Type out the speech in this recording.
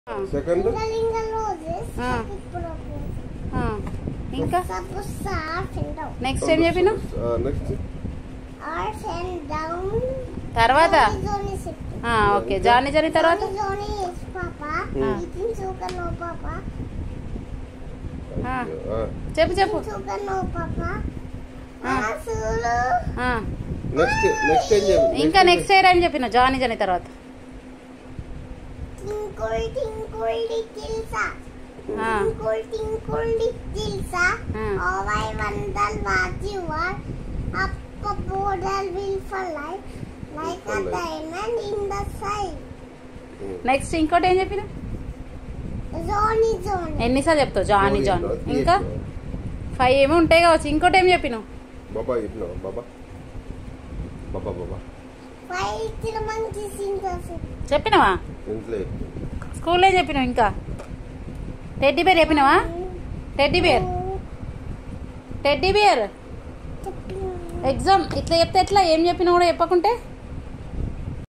Second Linga roses. Ah. ఆ, ఇంకా Pussa up and down. Next ఏం చెప్పినావు నెక్స్ట్ Up and down. తర్వాత Zoni, zoni, sip. ఆ, ఓకే జాని జాని తర్వాత Zoni, zoni, yes, Papa. Hmm. Eating sugar, no, Papa. Ah. చెప్పు చెప్పు Eating sugar, no, Papa. Ah. Ah, Sulu. ఆ, next next ఏం చెప్పి ఇంకా నెక్స్ట్ ఇయర్ అని చెప్పిన జాని జాని తర్వాత Tinkle, tinkle, little star. Ah. Tinkle, tinkle, little star. Ah. Oh, I wonder what you are. Up a border will fly like a Fly. diamond in the sky. Next ఇంకోటి ఏం చెప్పిన Zoni, zoni. ఎన్నిసార్లు చెప్తావు జాని జాని ఇంకా five ఏమో ఉంటాయి కావచ్చు ఇంకోటి ఏం చెప్పినావు బాబా చెప్పినావు బాబా బాబా బాబా Why the monkeys in the sea? చెప్పినావా ఇంట్లో స్కూల్లో ఏం చెప్పినావు ఇంకా టెడ్డీ బేర్ చెప్పినావా teddy bear teddy bear exam ఇట్లా చెప్తే ఎట్లా ఏం చెప్పినా కూడా చెప్పకుంటే